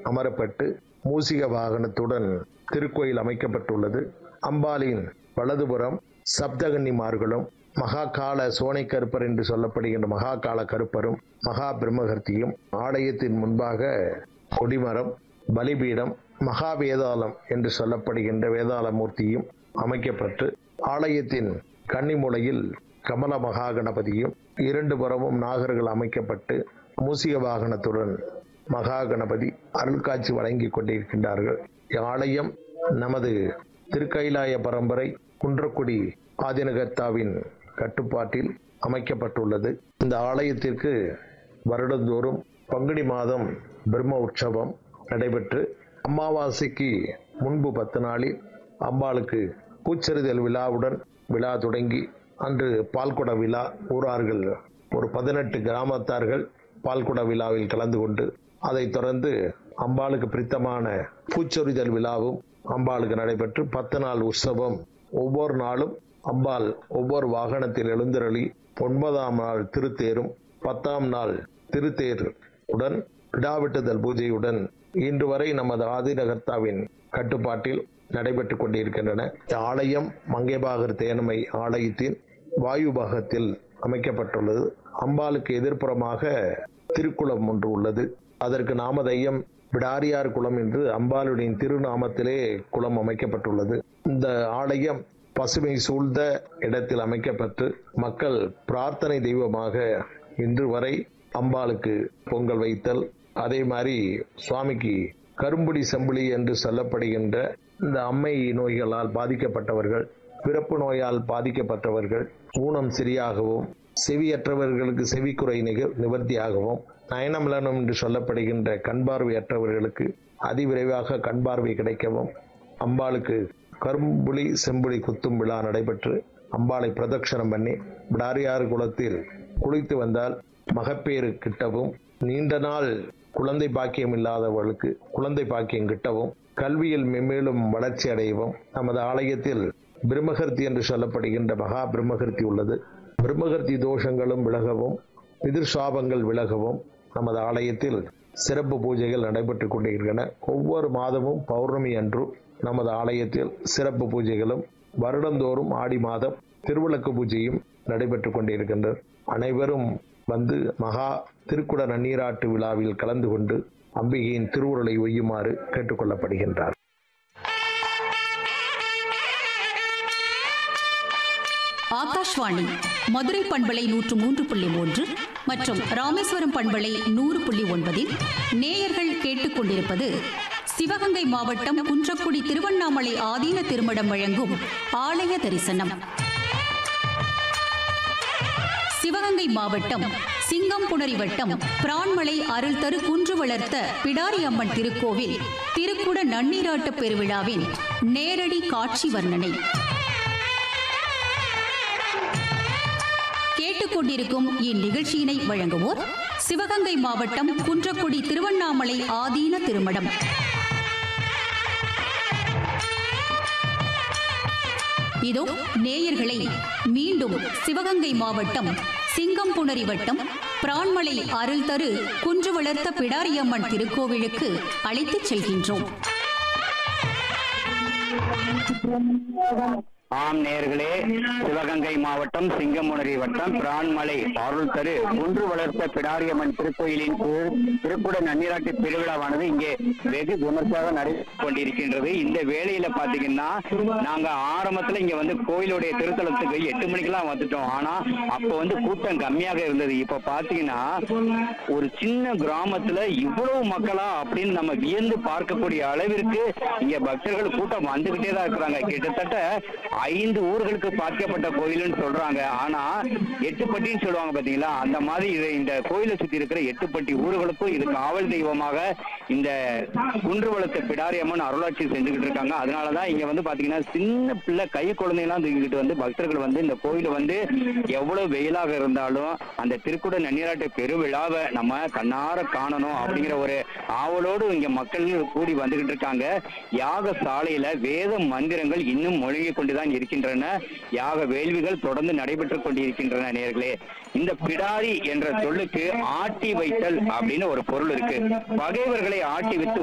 அமரப்பட்டு மூசிக வாகனத்துடன் திருக்கோயில் அமைக்கப்பட்டுள்ளது அம்பாளின் வலதுபுறம் சப்தகன்னிமார்களும் மகாகால சோனை கருப்பர் என்று சொல்லப்படுகின்ற மகாகால கருப்பரும் மகா பிரம்மகர்த்தியும் ஆலயத்தின் முன்பாக கொடிமரம் பலிபீடம் மகா வேதாளம் என்று சொல்லப்படுகின்ற வேதாள மூர்த்தியும் அமைக்கப்பட்டு ஆலயத்தின் கன்னிமூலையில் கமல மகா கணபதியும் இரண்டு புறமும் நாகர்கள் அமைக்கப்பட்டு மூசிக வாகனத்துடன் மகா கணபதி அருள்காட்சி வழங்கி கொண்டிருக்கின்றார்கள் ஆலயம் நமது திருக்கைலாய பரம்பரை குன்றக்குடி ஆதினகர்த்தாவின் கட்டுப்பாட்டில் அமைக்கப்பட்டுள்ளது இந்த ஆலயத்திற்கு வருடந்தோறும் பங்குனி மாதம் பிரம்ம உற்சவம் நடைபெற்று அமாவாசைக்கு முன்பு பத்து நாளில் அம்பாளுக்கு பூச்செறிதல் விழாவுடன் விழா தொடங்கி அன்று பால்குட விழா ஊரார்கள் ஒரு பதினெட்டு கிராமத்தார்கள் பால்குட விழாவில் கலந்து கொண்டு அதைத் தொடர்ந்து அம்பாளுக்கு பிரித்தமான பூச்சொரிதல் விழாவும் அம்பாளுக்கு நடைபெற்று பத்து நாள் உற்சவம் ஒவ்வொரு நாளும் அம்பாள் ஒவ்வொரு வாகனத்தில் எழுந்தருளி ஒன்பதாம் நாள் திருத்தேரும் பத்தாம் நாள் திருத்தேர் உடன் விடாவிட்டுதல் பூஜையுடன் இன்று வரை நமது ஆதிநகர்த்தாவின் கட்டுப்பாட்டில் நடைபெற்றுக் கொண்டிருக்கின்றன இந்த ஆலயம் மங்கைபாகர் தேனமை ஆலயத்தின் வாயு பாகத்தில் அமைக்கப்பட்டுள்ளது அம்பாளுக்கு எதிர்ப்புறமாக திருக்குளம் ஒன்று உள்ளது அதற்கு நாமதையம் விடாரியார் குளம் என்று அம்பாளுடைய திருநாமத்திலே குளம் அமைக்கப்பட்டுள்ளது இந்த ஆலயம் பசுமை சூழ்ந்த இடத்தில் அமைக்கப்பட்டு மக்கள் பிரார்த்தனை தெய்வமாக இன்று வரை அம்பாளுக்கு பொங்கல் வைத்தல் அதே மாதிரி சுவாமிக்கு கரும்புடி செம்புளி என்று சொல்லப்படுகின்ற இந்த அம்மை நோய்களால் பாதிக்கப்பட்டவர்கள் பிறப்பு நோயால் பாதிக்கப்பட்டவர்கள் ஊனம் சரியாகவும் செவியற்றவர்களுக்கு செவிக்குறை நிக நிவர்த்தியாகவும் நயனமிலனம் என்று சொல்லப்படுகின்ற கண் பார்வையற்றவர்களுக்கு அதிவிரைவாக கண் பார்வை கிடைக்கவும் அம்பாளுக்கு கரும்புலி செம்புலி குத்தும் விழா நடைபெற்று அம்பாளை பிரதட்சணம் பண்ணி விடாரியார் குளத்தில் குளித்து வந்தால் மகப்பேறு கிட்டவும் நீண்ட நாள் குழந்தை பாக்கியம் இல்லாதவர்களுக்கு குழந்தை பாக்கியம் கிட்டவும் கல்வியில் மென்மேலும் வளர்ச்சி அடையவும் நமது ஆலயத்தில் பிரம்மகர்த்தி என்று சொல்லப்படுகின்ற மகா பிரம்மகர்த்தி உள்ளது பிரம்மகர்த்தி தோஷங்களும் விலகவும் எதிர்சாபங்கள் விலகவும் நமது ஆலயத்தில் சிறப்பு பூஜைகள் நடைபெற்றுக் கொண்டிருக்கின்றன ஒவ்வொரு மாதமும் பௌர்ணமி அன்று நமது ஆலயத்தில் சிறப்பு பூஜைகளும் வருடந்தோறும் ஆடி மாதம் திருவிளக்கு பூஜையும் நடைபெற்றுக் கொண்டிருக்கின்றனர் அனைவரும் வந்து மகா திருக்குட நன்னீராட்டு விழாவில் கலந்து கொண்டு அம்பிகையின் திருவுருளை ஒய்யுமாறு கேட்டுக்கொள்ளப்படுகின்றார் ஆகாஷ்வாணி மதுரை பண்பலை நூற்று மூன்று புள்ளி மூன்று மற்றும் ராமேஸ்வரம் பண்பலை நூறு புள்ளி ஒன்பதில் நேயர்கள் கேட்டுக்கொண்டிருப்பது சிவகங்கை மாவட்டம் குன்றக்குடி திருவண்ணாமலை ஆதீன திருமடம் வழங்கும் ஆலய தரிசனம் சிவகங்கை மாவட்டம் சிங்கம்புணரி வட்டம் பிரான்மலை அருள் தரு குன்று வளர்த்த பிடாரி அம்மன் திருக்கோவில் திருக்குட நன்னீராட்டு பெருவிழாவின் நேரடி காட்சி வர்ணனை கேட்டுக்கொண்டிருக்கும் இந்நிகழ்ச்சியினை வழங்குவோர் சிவகங்கை மாவட்டம் குன்றக்குடி திருவண்ணாமலை ஆதீன திருமடம் இதோ நேயர்களை மீண்டும் சிவகங்கை மாவட்டம் சிங்கம்புணரி வட்டம் பிரான்மலை அருள் தரு குன்று வளர்த்த பிடாரியம்மன் திருக்கோவிலுக்கு அழைத்துச் செல்கின்றோம் ஆம் நேர்களே சிவகங்கை மாவட்டம் சிங்கமுனரி வட்டம் பிரான்மலை அருள் தரு குன்று வளர்த்த பிடாரியம்மன் திருக்கோயிலின் திரு- திருக்குட நன்னீராட்டு திருவிழாவானது இங்கே வெகு விமர்சையாக நடைபெற்றுக் கொண்டிருக்கின்றது இந்த வேளையில பாத்தீங்கன்னா நாங்க ஆரம்பத்துல இங்க வந்து கோயிலுடைய திருத்தலத்துக்கு எட்டு மணிக்கெல்லாம் வந்துட்டோம் ஆனா அப்ப வந்து கூட்டம் கம்மியாக இருந்தது இப்ப பாத்தீங்கன்னா ஒரு சின்ன கிராமத்துல இவ்வளவு மக்களா அப்படின்னு நம்ம வியந்து பார்க்கக்கூடிய அளவிற்கு இங்க பக்தர்கள் கூட்டம் வந்துகிட்டே தான் இருக்கிறாங்க கிட்டத்தட்ட ஐந்து ஊர்களுக்கு பார்க்கப்பட்ட கோயில்னு சொல்றாங்க ஆனா எட்டுப்பட்டின்னு சொல்லுவாங்க பாத்தீங்களா அந்த மாதிரி இது இந்த கோயிலை சுத்தி இருக்கிற எட்டுப்பட்டி ஊர்களுக்கும் இது காவல் தெய்வமாக இந்த குன்றுவளத்தை பிடாரி அம்மன் அருளாட்சி செஞ்சுக்கிட்டு இருக்காங்க அதனாலதான் இங்க வந்து பாத்தீங்கன்னா சின்ன பிள்ளை கை குழந்தையெல்லாம் தூக்கிட்டு வந்து பக்தர்கள் வந்து இந்த கோயிலை வந்து எவ்வளவு வெயிலாக இருந்தாலும் அந்த திருக்குட நன்னீராட்டு பெருவிழாவை நம்ம கண்ணார காணணும் அப்படிங்கிற ஒரு ஆவலோடு இங்க மக்கள் கூடி வந்துகிட்டு இருக்காங்க யாக சாலையில வேத மந்திரங்கள் இன்னும் முழங்கிக் கொண்டுதான் இருக்கின்றன யாக வேள்விகள் தொடர்ந்து நடைபெற்றுக் கொண்டிருக்கின்றன நேர்களே இந்த பிடாரி என்ற சொல்லுக்கு ஆட்டி வைத்தல் அப்படின்னு ஒரு பொருள் இருக்கு பகைவர்களை ஆட்டி வைத்து